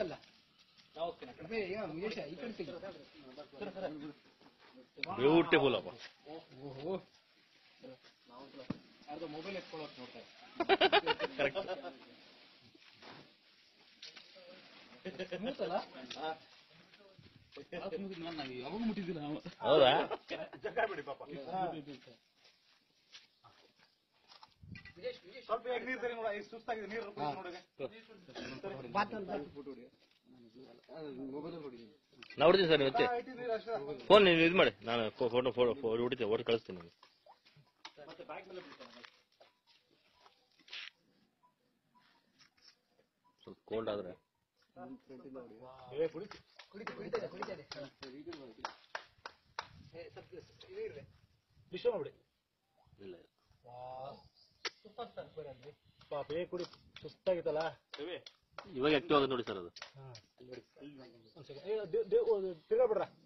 ಅಲ್ಲ ಅದೇ ಇವ ಮುಗೇಶ ಈ ಕಡೆ ತೆಗಿ ಬ್ಯೂಟಿಫುಲ್ ಅಪ್ಪ ಓಹೋ ಯಾರ್ದೋ ಮೊಬೈಲ್ ಎತ್ಕೊಳ್ಳೋಕೆ ನೋಡ್ತಾರೆ ಕರೆಕ್ಟ್ ಸ್ಮೂತ್ ಅಲ್ಲ ನಾನು ಯಾವಾಗ ಮುಟ್ಟಿದ್ದಿಲ್ಲ ನಾವು ಹೌದಾ ಸ್ವಲ್ಪ ಹೇಗೆ ನೀರು ಸರಿ ನೋಡ ಎಷ್ಟು ಸುಸ್ತಾಗಿದೆ ನೀರು ನೋಡಿಗೆ ನಾ ಹೊಡಿತೀನಿ ಸರ್ ಮತ್ತೆ ನೀರು ಅಷ್ಟೇ ಫೋನ್ ನೀವು ಇದು ಮಾಡಿ ನಾನು ಫೋಟೋ ಫೋಟೋ ಹೊಡಿತೀನಿ ಓಟ್ ಕಳಿಸ್ತೀನಿ ನಿಮಗೆ ಸ್ವಲ್ಪ ಕೋಲ್ಡ್ ಆದ್ರೆ ಕುಡಿತ ಕುಡಿತದೆ ಕುಡಿತದೆ ಏ, ಸ್ವಲ್ಪ ಇದು ಇರ್ಲಿ. ವಿಶ್ವ ಮಾಡ್ಬಿಡಿ ಇಲ್ಲ ವಾ, ಸುತ್ತಾಗ್ತದೆ ಬರೀ ಅಲ್ಲಿ. ಪಾಪ ಹೇಗೆ ಕುಡಿ ಸುಸ್ತಾಗಿತ್ತಲ್ಲ ಇವಾಗ ಆಕ್ಟಿವ್ ಆಗೋದು ನೋಡಿ ಸರ್ ಅದು ಒಂದ್ second. ತಿರ್ಗಾ ಬಿಡ್ರ